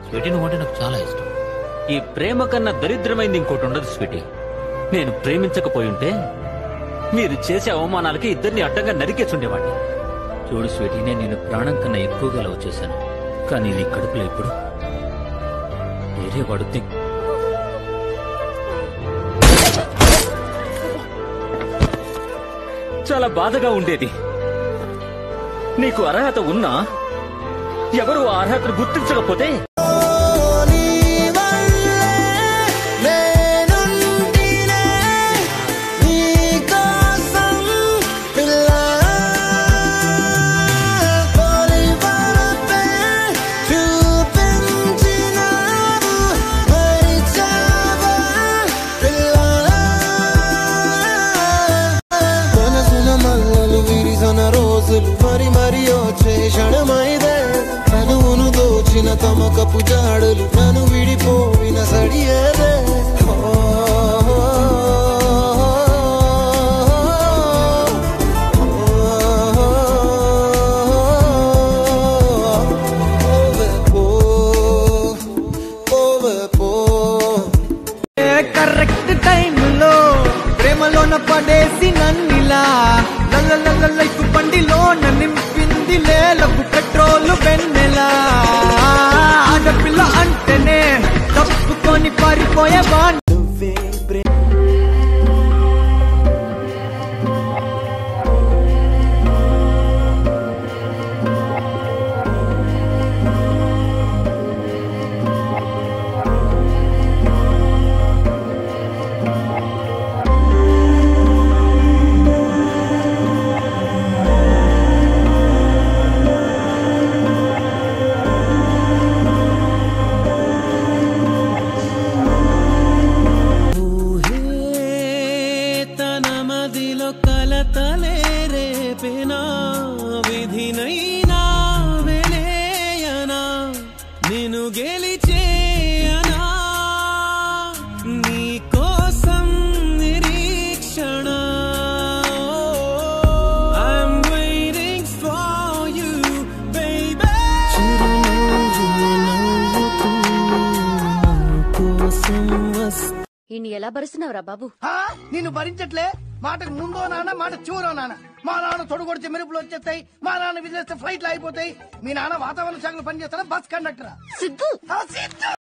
Sweety నువ్వు అంటే నాకు చాలా ఇష్టం ఈ ప్రేమ కన్నా దరిద్రమైంది ఇంకోటి ఉండదు స్వీటీ నేను ప్రేమించకపోయి ఉంటే మీరు చేసే అవమానాలకి ఇద్దరిని అడ్డంగా నరికేచుండేవాడిని చూడు స్వీటీ నేను నిన్ను ప్రాణం కన్నా ఎక్కువగా లవ్ చేశాను కానీ నీ కడుపులో ఇప్పుడు వేరే వాడు దిక్ చాలా బాధగా ఉండేది నీకు అర్హత ఉన్నా ఎవరు ఆ అర్హతను గుర్తించకపోతే మనసున మల్లలు విరిసన రోజులు మరి మరి వచ్చే క్షణమైదే తనువును దోచిన తమకపు జాడులు నన్ను విడిపోయిన సడియేదే ఓ, ఓవే పో, ఓవే పో. కరెక్ట్ టైంలో ప్రేమలోన పడేసి నన్నిలా లల్ల లల్ల లైఫ్ బండిలోన నింపింది లేలకు పెట్రోల్ వెన్నెలా ఆడపిల్ల అంటేనే తప్పుకొని పారిపోయే బాండ్ తన మదిలో కలతలే రేపెనా విధినైనా వెలేయనా నిన్ను గెలిచేయనా నీ కోసం నిరీక్షణ I'm waiting for you, baby. కోసం వస్తా ఈయన్ని ఎలా భరిస్తున్నావురా బాబు ఆ? నిన్ను భరించట్లే మాటకు ముందో నాన్న మాట చివరో నాన్న మా నాన్న తొడగొడితే మెరుపులు వచ్చేస్తాయి మా నాన్న విదిలేస్తే ఫ్లైట్లు అయిపోతాయి మీ నాన్న వాతావరణ శాఖలో పనిచేస్తాడా బస్ కండక్టరా సిద్ధు ఆ, సిద్ధు!